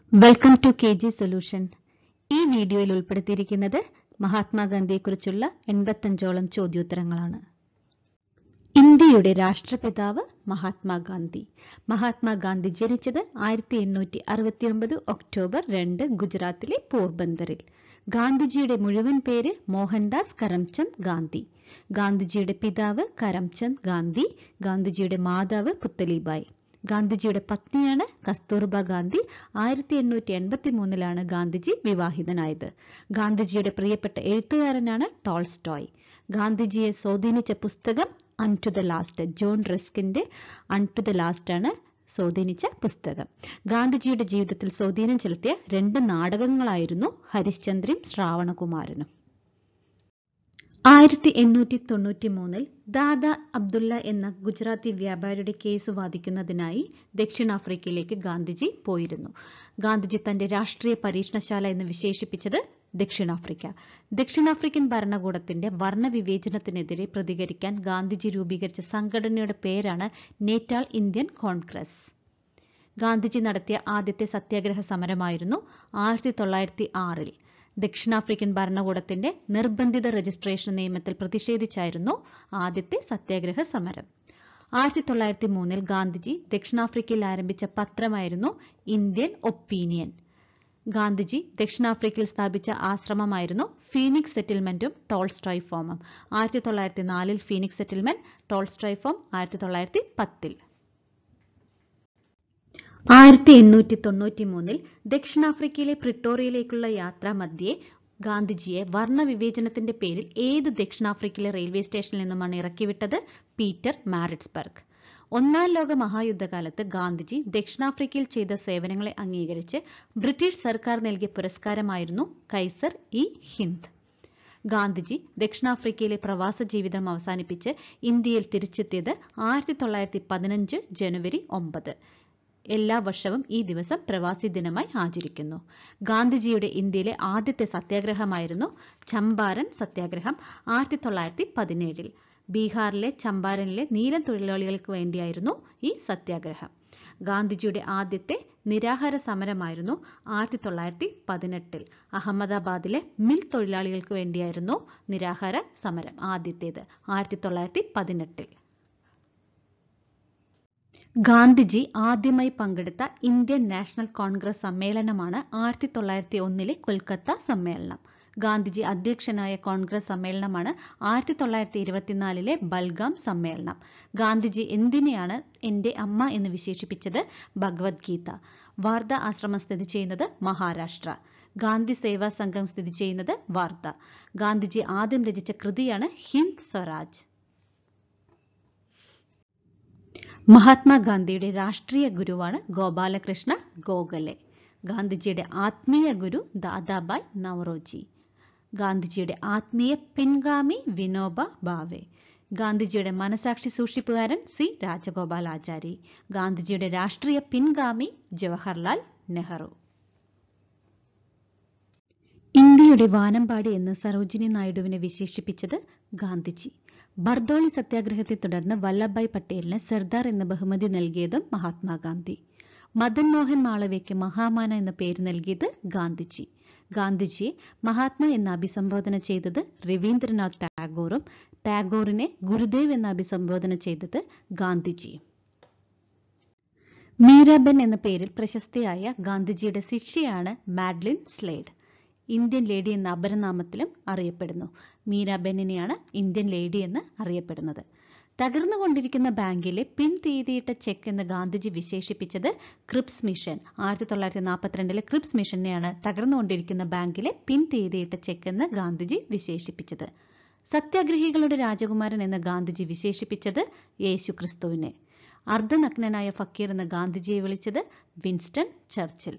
welcome to K G solution ഈ വീഡിയോയിൽ ഉൾപ്പെടുത്തിയിരിക്കുന്നത് മഹാത്മാഗാന്ധിയെക്കുറിച്ചുള്ള എൺപത്തഞ്ചോളം ചോദ്യോത്തരങ്ങളാണ് ഇന്ത്യയുടെ രാഷ്ട്രപിതാവ് മഹാത്മാഗാന്ധി മഹാത്മാഗാന്ധി ജനിച്ചത് ആയിരത്തി എണ്ണൂറ്റി അറുപത്തി ഒമ്പത് ഒക്ടോബർ രണ്ട് ഗുജറാത്തിലെ പോർബന്തറിൽ ഗാന്ധിജിയുടെ മുഴുവൻ പേര് മോഹൻദാസ് കരംചന്ദ് ഗാന്ധി ഗാന്ധിജിയുടെ പിതാവ് കരംചന്ദ് ഗാന്ധി ഗാന്ധിജിയുടെ മാതാവ് പുത്തലിബായി ഗാന്ധിജിയുടെ പത്നിയാണ് കസ്തൂർബ ഗാന്ധി ആയിരത്തി എണ്ണൂറ്റി എൺപത്തി മൂന്നിലാണ് ഗാന്ധിജി വിവാഹിതനായത് ഗാന്ധിജിയുടെ പ്രിയപ്പെട്ട എഴുത്തുകാരനാണ് ടോൾസ്റ്റോയ് ഗാന്ധിജിയെ സ്വാധീനിച്ച പുസ്തകം unto the last John റിസ്കിന്റെ അൺ ടു ദ ലാസ്റ്റ് ആണ് സ്വാധീനിച്ച പുസ്തകം ഗാന്ധിജിയുടെ ജീവിതത്തിൽ സ്വാധീനം ചെലുത്തിയ രണ്ട് നാടകങ്ങളായിരുന്നു ഹരിശ്ചന്ദ്രയും ശ്രാവണകുമാരനും ആയിരത്തി എണ്ണൂറ്റി തൊണ്ണൂറ്റി മൂന്നിൽ ദാദ അബ്ദുള്ള എന്ന ഗുജറാത്തി വ്യാപാരിയുടെ കേസ് വാദിക്കുന്നതിനായി ദക്ഷിണാഫ്രിക്കയിലേക്ക് ഗാന്ധിജി പോയിരുന്നു ഗാന്ധിജി തന്റെ രാഷ്ട്രീയ പരീക്ഷണശാല എന്ന് വിശേഷിപ്പിച്ചത് ദക്ഷിണാഫ്രിക്ക ദക്ഷിണാഫ്രിക്കൻ ഭരണകൂടത്തിന്റെ വർണ്ണവിവേചനത്തിനെതിരെ പ്രതികരിക്കാൻ ഗാന്ധിജി രൂപീകരിച്ച സംഘടനയുടെ പേരാണ് നേറ്റാൾ ഇന്ത്യൻ കോൺഗ്രസ് ഗാന്ധിജി നടത്തിയ ആദ്യത്തെ സത്യാഗ്രഹ സമരമായിരുന്നു ആയിരത്തി തൊള്ളായിരത്തി ആറിൽ ദക്ഷിണാഫ്രിക്കൻ ഭരണകൂടത്തിന്റെ നിർബന്ധിത രജിസ്ട്രേഷൻ നിയമത്തിൽ പ്രതിഷേധിച്ചായിരുന്നു ആദ്യത്തെ സത്യാഗ്രഹ സമരം ആയിരത്തി തൊള്ളായിരത്തി മൂന്നിൽ ഗാന്ധിജി ദക്ഷിണാഫ്രിക്കയിൽ ആരംഭിച്ച പത്രമായിരുന്നു ഇന്ത്യൻ ഒപ്പീനിയൻ ഗാന്ധിജി ദക്ഷിണാഫ്രിക്കയിൽ സ്ഥാപിച്ച ആശ്രമമായിരുന്നു ഫീനിക്സ് സെറ്റിൽമെന്റും ടോൾസ്ട്രോയ് ഫോമും ആയിരത്തി തൊള്ളായിരത്തി നാലിൽ ഫീനിക്സ് സെറ്റിൽമെന്റ് ടോൾസ്ട്രോയ് ഫോം ആയിരത്തി തൊള്ളായിരത്തി പത്തിൽ ആയിരത്തി എണ്ണൂറ്റി തൊണ്ണൂറ്റി മൂന്നിൽ ദക്ഷിണാഫ്രിക്കയിലെ പ്രിട്ടോറിയയിലേക്കുള്ള യാത്രാ മധ്യേ ഗാന്ധിജിയെ വർണ്ണവിവേചനത്തിന്റെ പേരിൽ ഏത് ദക്ഷിണാഫ്രിക്കയിലെ റെയിൽവേ സ്റ്റേഷനിൽ നിന്നുമാണ് ഇറക്കിവിട്ടത് പീറ്റർ മാരിറ്റ്സ്ബർഗ് ഒന്നാം ലോക മഹായുദ്ധകാലത്ത് ഗാന്ധിജി ദക്ഷിണാഫ്രിക്കയിൽ ചെയ്ത സേവനങ്ങളെ അംഗീകരിച്ച് ബ്രിട്ടീഷ് സർക്കാർ നൽകിയ പുരസ്കാരമായിരുന്നു കൈസർ ഇ ഹിന്ദ് ഗാന്ധിജി ദക്ഷിണാഫ്രിക്കയിലെ പ്രവാസ ജീവിതം അവസാനിപ്പിച്ച് ഇന്ത്യയിൽ തിരിച്ചെത്തിയത് ആയിരത്തി തൊള്ളായിരത്തി പതിനഞ്ച് ജനുവരി ഒമ്പത് എല്ലാ വർഷവും ഈ ദിവസം പ്രവാസി ദിനമായി ആചരിക്കുന്നു ഗാന്ധിജിയുടെ ഇന്ത്യയിലെ ആദ്യത്തെ സത്യാഗ്രഹമായിരുന്നു ചമ്പാരൻ സത്യാഗ്രഹം ആയിരത്തി തൊള്ളായിരത്തി പതിനേഴിൽ ബീഹാറിലെ ചമ്പാരനിലെ നീലം തൊഴിലാളികൾക്ക് വേണ്ടിയായിരുന്നു ഈ സത്യാഗ്രഹം ഗാന്ധിജിയുടെ ആദ്യത്തെ നിരാഹാര സമരമായിരുന്നു ആയിരത്തി തൊള്ളായിരത്തി പതിനെട്ടിൽ അഹമ്മദാബാദിലെ മിൽ തൊഴിലാളികൾക്ക് വേണ്ടിയായിരുന്നു നിരാഹാര സമരം ആദ്യത്തേത് ആയിരത്തി തൊള്ളായിരത്തി പതിനെട്ടിൽ ഗാന്ധിജി ആദ്യമായി പങ്കെടുത്ത ഇന്ത്യൻ നാഷണൽ കോൺഗ്രസ് സമ്മേളനമാണ് ആയിരത്തി തൊള്ളായിരത്തി ഒന്നിലെ കൊൽക്കത്ത സമ്മേളനം ഗാന്ധിജി അധ്യക്ഷനായ കോൺഗ്രസ് സമ്മേളനമാണ് ആയിരത്തി തൊള്ളായിരത്തി ഇരുപത്തിനാലിലെ ബൽഗാം സമ്മേളനം ഗാന്ധിജി എന്തിനെയാണ് എൻ്റെ അമ്മ എന്ന് വിശേഷിപ്പിച്ചത് ഭഗവത്ഗീത വാർദ്ധ ആശ്രമം സ്ഥിതി ചെയ്യുന്നത് മഹാരാഷ്ട്ര ഗാന്ധി സേവാ സംഘം സ്ഥിതി ചെയ്യുന്നത് വാർദ്ധ ഗാന്ധിജി ആദ്യം രചിച്ച കൃതിയാണ് ഹിന്ദ് സ്വരാജ് മഹാത്മാഗാന്ധിയുടെ രാഷ്ട്രീയ ഗുരുവാണ് ഗോപാലകൃഷ്ണ ഗോഖലെ ഗാന്ധിജിയുടെ ആത്മീയ ഗുരു ദാദാബായ് നവറോജി ഗാന്ധിജിയുടെ ആത്മീയ പിൻഗാമി വിനോബ ഭാവെ ഗാന്ധിജിയുടെ മനസാക്ഷി സൂക്ഷിപ്പുകാരൻ സി രാജഗോപാലാചാരി ഗാന്ധിജിയുടെ രാഷ്ട്രീയ പിൻഗാമി ജവഹർലാൽ നെഹ്റു ഇന്ത്യയുടെ വാനമ്പാടി എന്ന് സരോജിനി നായിഡുവിനെ വിശേഷിപ്പിച്ചത് ഗാന്ധിജി ബർദോളി സത്യാഗ്രഹത്തെ തുടർന്ന് വല്ലഭായ് പട്ടേലിന് സർദാർ എന്ന ബഹുമതി നൽകിയതും മഹാത്മാഗാന്ധി മദൻ മോഹൻ മാളവ്യയ്ക്ക് മഹാമാന എന്ന പേര് നൽകിയത് ഗാന്ധിജി ഗാന്ധിജിയെ മഹാത്മാ എന്ന് അഭിസംബോധന ചെയ്തത് രവീന്ദ്രനാഥ് ടാഗോറും ടാഗോറിനെ ഗുരുദേവ് എന്ന് അഭിസംബോധന ചെയ്തത് ഗാന്ധിജിയും മീരാബെൻ എന്ന പേരിൽ പ്രശസ്തിയായ ഗാന്ധിജിയുടെ ശിഷ്യയാണ് മാഡ്ലിൻ സ്ലേഡ് ഇന്ത്യൻ ലേഡി എന്ന അപരനാമത്തിലും അറിയപ്പെടുന്നു മീരാബെന്നിനെയാണ് ഇന്ത്യൻ ലേഡി എന്ന് അറിയപ്പെടുന്നത് തകർന്നുകൊണ്ടിരിക്കുന്ന ബാങ്കിലെ പിൻ തീയതിയിട്ട ചെക്ക് എന്ന് ഗാന്ധിജി വിശേഷിപ്പിച്ചത് ക്രിപ്സ് മിഷൻ ആയിരത്തി തൊള്ളായിരത്തി നാൽപ്പത്തിരണ്ടിലെ ക്രിപ്സ് മിഷനെയാണ് തകർന്നുകൊണ്ടിരിക്കുന്ന ബാങ്കിലെ പിൻ തീയതിയിട്ട ചെക്ക് എന്ന് ഗാന്ധിജി വിശേഷിപ്പിച്ചത് സത്യാഗ്രഹികളുടെ രാജകുമാരൻ എന്ന് ഗാന്ധിജി വിശേഷിപ്പിച്ചത് യേശു ക്രിസ്തുവിനെ അർദ്ധനഗ്നനായ ഫക്കീർ എന്ന് ഗാന്ധിജിയെ വിളിച്ചത് വിൻസ്റ്റൺ ചർച്ചിൽ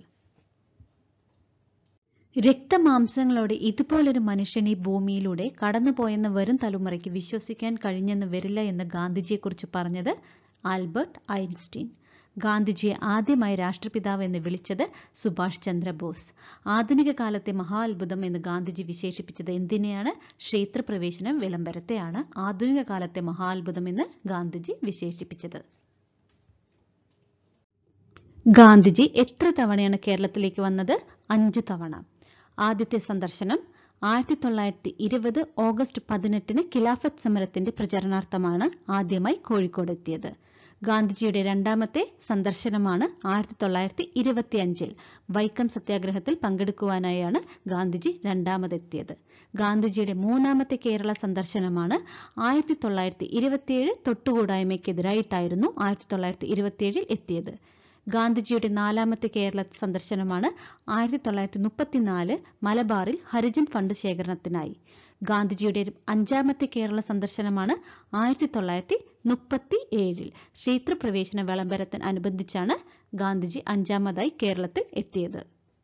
രക്തമാംസങ്ങളോടെ ഇതുപോലൊരു മനുഷ്യൻ ഈ ഭൂമിയിലൂടെ കടന്നുപോയെന്ന് വരും തലമുറയ്ക്ക് വിശ്വസിക്കാൻ കഴിഞ്ഞെന്ന് വരില്ല എന്ന് ഗാന്ധിജിയെക്കുറിച്ച് പറഞ്ഞത് ആൽബർട്ട് ഐൻസ്റ്റീൻ ഗാന്ധിജിയെ ആദ്യമായി രാഷ്ട്രപിതാവ് എന്ന് വിളിച്ചത് സുഭാഷ് ചന്ദ്രബോസ് ആധുനിക കാലത്തെ മഹാ അത്ഭുതം എന്ന് ഗാന്ധിജി വിശേഷിപ്പിച്ചത് എന്തിനെയാണ് ക്ഷേത്രപ്രവേശനം വിളംബരത്തെയാണ് ആധുനിക കാലത്തെ മഹാ അത്ഭുതം എന്ന് ഗാന്ധിജി വിശേഷിപ്പിച്ചത് ഗാന്ധിജി എത്ര തവണയാണ് കേരളത്തിലേക്ക് വന്നത് അഞ്ച് തവണ ആദ്യത്തെ സന്ദർശനം ആയിരത്തി തൊള്ളായിരത്തി ഇരുപത് ഓഗസ്റ്റ് പതിനെട്ടിന് ഖിലാഫത്ത് സമരത്തിന്റെ പ്രചരണാർത്ഥമാണ് ആദ്യമായി കോഴിക്കോട് എത്തിയത് ഗാന്ധിജിയുടെ രണ്ടാമത്തെ സന്ദർശനമാണ് ആയിരത്തി തൊള്ളായിരത്തി ഇരുപത്തി അഞ്ചിൽ വൈക്കം സത്യാഗ്രഹത്തിൽ പങ്കെടുക്കുവാനായാണ് ഗാന്ധിജി രണ്ടാമതെത്തിയത് ഗാന്ധിജിയുടെ മൂന്നാമത്തെ കേരള സന്ദർശനമാണ് ആയിരത്തി തൊള്ളായിരത്തി ഇരുപത്തിയേഴ് തൊട്ടുകൂടായ്മയ്ക്കെതിരായിട്ടായിരുന്നു ആയിരത്തി തൊള്ളായിരത്തി ഇരുപത്തിയേഴിൽ എത്തിയത് ഗാന്ധിജിയുടെ നാലാമത്തെ കേരള സന്ദർശനമാണ് ആയിരത്തി തൊള്ളായിരത്തി മുപ്പത്തിനാല് മലബാറിൽ ഹരിജൻ ഫണ്ട് ശേഖരണത്തിനായി ഗാന്ധിജിയുടെ അഞ്ചാമത്തെ കേരള സന്ദർശനമാണ് ആയിരത്തി തൊള്ളായിരത്തി മുപ്പത്തി ഏഴിൽ ക്ഷേത്രപ്രവേശന വിളംബരത്തിന് അനുബന്ധിച്ചാണ് ഗാന്ധിജി അഞ്ചാമതായി കേരളത്തിൽ എത്തിയത്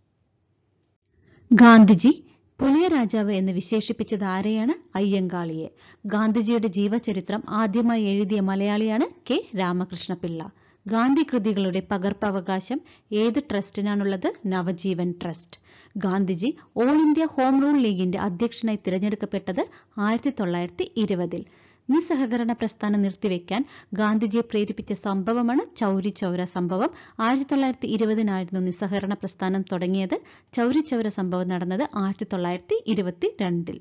ഗാന്ധിജി പുലിയ രാജാവ് എന്ന് വിശേഷിപ്പിച്ചത് ആരെയാണ് അയ്യങ്കാളിയെ ഗാന്ധിജിയുടെ ജീവചരിത്രം ആദ്യമായി എഴുതിയ മലയാളിയാണ് കെ രാമകൃഷ്ണപിള്ള ഗാന്ധി കൃതികളുടെ പകർപ്പവകാശം ഏത് ട്രസ്റ്റിനാണുള്ളത് Navjivan trust Gandhiji all India home rule ലീഗിന്റെ അധ്യക്ഷനായി തിരഞ്ഞെടുക്കപ്പെട്ടത് ആയിരത്തി തൊള്ളായിരത്തി ഇരുപതിൽ നിസ്സഹകരണ പ്രസ്ഥാനം നിർത്തിവെക്കാൻ ഗാന്ധിജിയെ പ്രേരിപ്പിച്ച സംഭവമാണ് ചൗരി ചൗര സംഭവം ആയിരത്തി തൊള്ളായിരത്തി ഇരുപതിനായിരുന്നു നിസ്സഹകരണ പ്രസ്ഥാനം തുടങ്ങിയത് ചൗരി ചൗര സംഭവം നടന്നത് ആയിരത്തി തൊള്ളായിരത്തി ഇരുപത്തി രണ്ടിൽ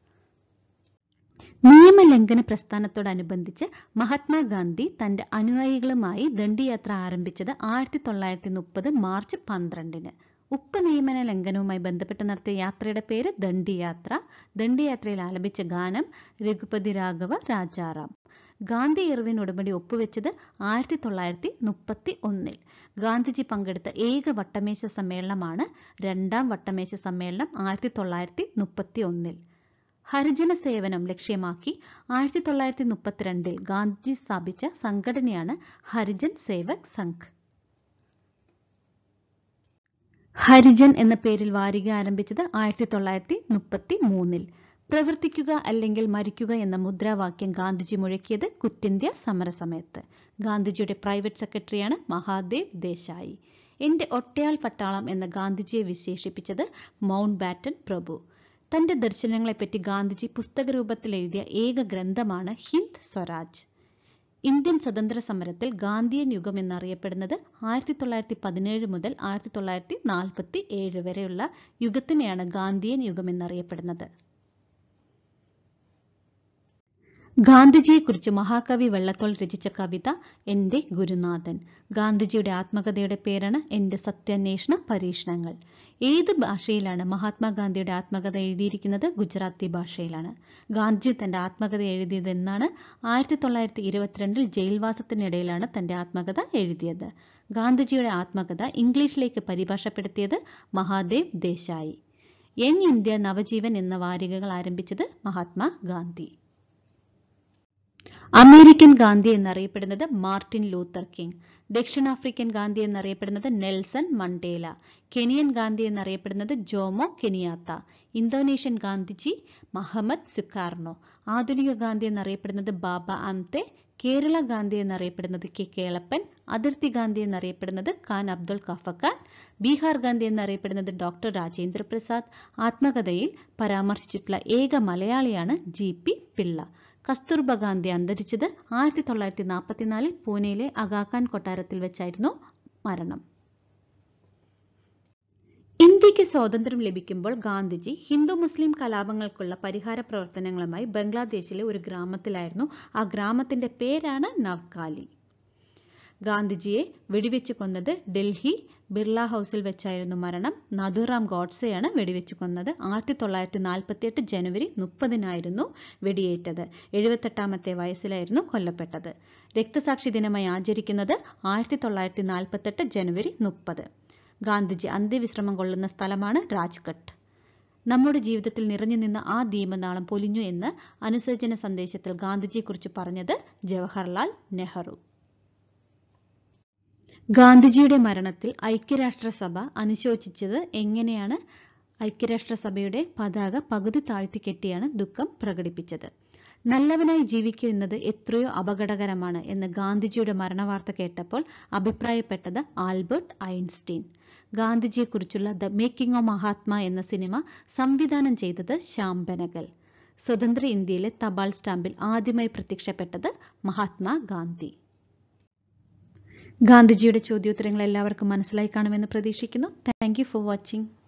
നിയമലംഘന പ്രസ്ഥാനത്തോടനുബന്ധിച്ച് മഹാത്മാഗാന്ധി തന്റെ അനുയായികളുമായി ദണ്ഡിയാത്ര ആരംഭിച്ചത് ആയിരത്തി തൊള്ളായിരത്തി മുപ്പത് മാർച്ച് പന്ത്രണ്ടിന് ഉപ്പ് നിയമന ലംഘനവുമായി ബന്ധപ്പെട്ട് നടത്തിയ യാത്രയുടെ പേര് ദണ്ഡിയാത്ര ദണ്ഡിയാത്രയിൽ ആലപിച്ച ഗാനം രഘുപതി രാഘവ രാജാറാം ഗാന്ധി ഇർവിൻ ഉടമ്പടി ഒപ്പുവെച്ചത് ആയിരത്തി തൊള്ളായിരത്തി മുപ്പത്തി ഒന്നിൽ ഗാന്ധിജി പങ്കെടുത്ത ഏക വട്ടമേശ സമ്മേളനമാണ് രണ്ടാം വട്ടമേശ സമ്മേളനം ആയിരത്തി തൊള്ളായിരത്തി മുപ്പത്തി ഒന്നിൽ ഹരിജന സേവനം ലക്ഷ്യമാക്കി ആയിരത്തി തൊള്ളായിരത്തി മുപ്പത്തിരണ്ടിൽ ഗാന്ധിജി സ്ഥാപിച്ച സംഘടനയാണ് ഹരിജൻ സേവക് സംഘ് ഹരിജൻ എന്ന പേരിൽ വാരിക ആരംഭിച്ചത് ആയിരത്തി തൊള്ളായിരത്തി മുപ്പത്തി മൂന്നിൽ പ്രവർത്തിക്കുക അല്ലെങ്കിൽ മരിക്കുക എന്ന മുദ്രാവാക്യം ഗാന്ധിജി മുഴക്കിയത് കുറ്റിന്ത്യ സമരസമയത്ത് ഗാന്ധിജിയുടെ പ്രൈവറ്റ് സെക്രട്ടറിയാണ് മഹാദേവ് ദേശായി എന്റെ ഒറ്റയാൾ പട്ടാളം എന്ന ഗാന്ധിജിയെ വിശേഷിപ്പിച്ചത് മൗണ്ട് ബാറ്റൻ പ്രഭു തന്റെ ദർശനങ്ങളെപ്പറ്റി ഗാന്ധിജി പുസ്തക രൂപത്തിൽ എഴുതിയ ഏക ഗ്രന്ഥമാണ് ഹിന്ദ് സ്വരാജ് ഇന്ത്യൻ സ്വതന്ത്ര സമരത്തിൽ ഗാന്ധിയൻ യുഗം എന്നറിയപ്പെടുന്നത് ആയിരത്തി തൊള്ളായിരത്തി പതിനേഴ് മുതൽ ആയിരത്തി തൊള്ളായിരത്തി നാൽപ്പത്തി ഏഴ് വരെയുള്ള യുഗത്തിനെയാണ് ഗാന്ധിയൻ യുഗം എന്നറിയപ്പെടുന്നത് ഗാന്ധിജിയെക്കുറിച്ച് മഹാകവി വെള്ളത്തോൾ രചിച്ച കവിത എന്റെ ഗുരുനാഥൻ ഗാന്ധിജിയുടെ ആത്മകഥയുടെ പേരാണ് എന്റെ സത്യാന്വേഷണ പരീക്ഷണങ്ങൾ ഏത് ഭാഷയിലാണ് മഹാത്മാഗാന്ധിയുടെ ആത്മകഥ എഴുതിയിരിക്കുന്നത് ഗുജറാത്തി ഭാഷയിലാണ് ഗാന്ധിജി തന്റെ ആത്മകഥ എഴുതിയത് എന്നാണ് ആയിരത്തി തൊള്ളായിരത്തി ഇരുപത്തിരണ്ടിൽ ജയിൽവാസത്തിനിടയിലാണ് തന്റെ ആത്മകഥ എഴുതിയത് ഗാന്ധിജിയുടെ ആത്മകഥ ഇംഗ്ലീഷിലേക്ക് പരിഭാഷപ്പെടുത്തിയത് മഹാദേവ് ദേശായി യങ് ഇന്ത്യ നവജീവൻ എന്ന വാരികകൾ ആരംഭിച്ചത് മഹാത്മാ ഗാന്ധി അമേരിക്കൻ ഗാന്ധി എന്നറിയപ്പെടുന്നത് മാർട്ടിൻ ലൂത്തർ കിങ് ദക്ഷിണാഫ്രിക്കൻ ഗാന്ധി എന്നറിയപ്പെടുന്നത് നെൽസൺ മണ്ടേല കെനിയൻ ഗാന്ധി എന്നറിയപ്പെടുന്നത് Jomo Kenyatta Indonesian Gandhiji Mohammed Sukarno ആധുനിക ഗാന്ധി എന്നറിയപ്പെടുന്നത് ബാബ അംതെ കേരള ഗാന്ധി എന്നറിയപ്പെടുന്നത് കെ കേളപ്പൻ അതിർത്തി ഗാന്ധി എന്നറിയപ്പെടുന്നത് ഖാൻ അബ്ദുൾ ഖാഫഖാൻ ബീഹാർ ഗാന്ധി എന്നറിയപ്പെടുന്നത് ഡോക്ടർ രാജേന്ദ്ര പ്രസാദ് ആത്മകഥയിൽ പരാമർശിച്ചിട്ടുള്ള ഏക മലയാളിയാണ് ജി പി പിള്ള കസ്തൂർബ ഗാന്ധി അന്തരിച്ചത് ആയിരത്തി തൊള്ളായിരത്തി നാൽപ്പത്തിനാലിൽ പൂനെയിലെ അഗാഖാൻ കൊട്ടാരത്തിൽ വെച്ചായിരുന്നു മരണം ഇന്ത്യക്ക് സ്വാതന്ത്ര്യം ലഭിക്കുമ്പോൾ ഗാന്ധിജി ഹിന്ദു മുസ്ലിം കലാപങ്ങൾക്കുള്ള പരിഹാര പ്രവർത്തനങ്ങളുമായി ബംഗ്ലാദേശിലെ ഒരു ഗ്രാമത്തിലായിരുന്നു ആ ഗ്രാമത്തിന്റെ പേരാണ് നവ്കാലി ഗാന്ധിജിയെ വെടിവെച്ച് കൊന്നത് ഡൽഹി ബിർള ഹൗസിൽ വെച്ചായിരുന്നു മരണം നഥുറാം ഗോഡ്സെയാണ് വെടിവെച്ച് കൊന്നത് ആയിരത്തി തൊള്ളായിരത്തി നാൽപ്പത്തിയെട്ട് ജനുവരി മുപ്പതിനായിരുന്നു വെടിയേറ്റത് എഴുപത്തെട്ടാമത്തെ വയസ്സിലായിരുന്നു കൊല്ലപ്പെട്ടത് രക്തസാക്ഷി ദിനമായി ആചരിക്കുന്നത് ആയിരത്തി തൊള്ളായിരത്തി നാൽപ്പത്തെട്ട് ജനുവരി മുപ്പത് ഗാന്ധിജി അന്ത്യവിശ്രമം കൊള്ളുന്ന സ്ഥലമാണ് രാജ്ഘട്ട് നമ്മുടെ ജീവിതത്തിൽ നിറഞ്ഞു നിന്ന ആ ദീപനാളം പൊലിഞ്ഞു എന്ന് അനുശോചന സന്ദേശത്തിൽ ഗാന്ധിജിയെക്കുറിച്ച് പറഞ്ഞത് ജവഹർലാൽ നെഹ്റു ഗാന്ധിജിയുടെ മരണത്തിൽ ഐക്യരാഷ്ട്രസഭ അനുശോചിച്ചത് എങ്ങനെയാണ് ഐക്യരാഷ്ട്രസഭയുടെ പതാക പകുതി താഴ്ത്തിക്കെട്ടിയാണ് ദുഃഖം പ്രകടിപ്പിച്ചത് നല്ലവനായി ജീവിക്കുക എന്നത് എത്രയോ അപകടകരമാണ് എന്ന് ഗാന്ധിജിയുടെ മരണവാർത്ത കേട്ടപ്പോൾ അഭിപ്രായപ്പെട്ടത് ആൽബർട്ട് ഐൻസ്റ്റീൻ ഗാന്ധിജിയെക്കുറിച്ചുള്ള ദ മേക്കിംഗ് ഓഫ് മഹാത്മാ എന്ന സിനിമ സംവിധാനം ചെയ്തത് ശ്യാം ബെനഗൽ സ്വതന്ത്ര ഇന്ത്യയിലെ തപാൽ സ്റ്റാമ്പിൽ ആദ്യമായി പ്രത്യക്ഷപ്പെട്ടത് മഹാത്മാ ഗാന്ധി ഗാന്ധിജിയുടെ ചോദ്യോത്തരങ്ങൾ എല്ലാവർക്കും മനസ്സിലായി കാണുമെന്ന് പ്രതീക്ഷിക്കുന്നു താങ്ക് യു ഫോർ വാച്ചിങ്